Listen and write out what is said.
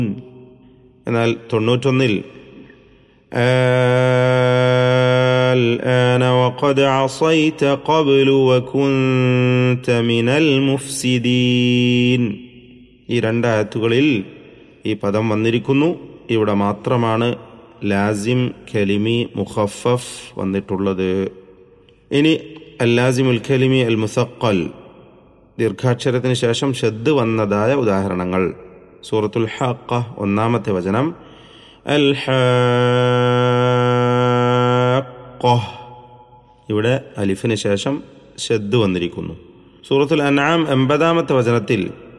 എന്നാൽ തൊണ്ണൂറ്റൊന്നിൽ الآن وقد عصيت قبل وكنت من المفسدين ഈ രണ്ടായത്തുകളിൽ ഈ പദം വന്നിരിക്കുന്നു ഇവിടെ മാത്രമാണ് ലാസിം കലിമി മുഖഫഫ് വന്നിട്ടുള്ളത് ഇനി അല്ലാസിമുൽ കലിമി അൽ മുസക്കൽ ദീർഘാക്ഷരത്തിന് ശേഷം ഷദ് വന്നതായ ഉദാഹരണങ്ങൾ സൂറത്തുൽ ഹാക്ക ഒന്നാമത്തെ വചനം അൽ ഇവിടെ അലിഫിന് ശേഷം ഷദ് വന്നിരിക്കുന്നു സൂറത്തുൽ അനാം എൺപതാമത്തെ വചനത്തിൽ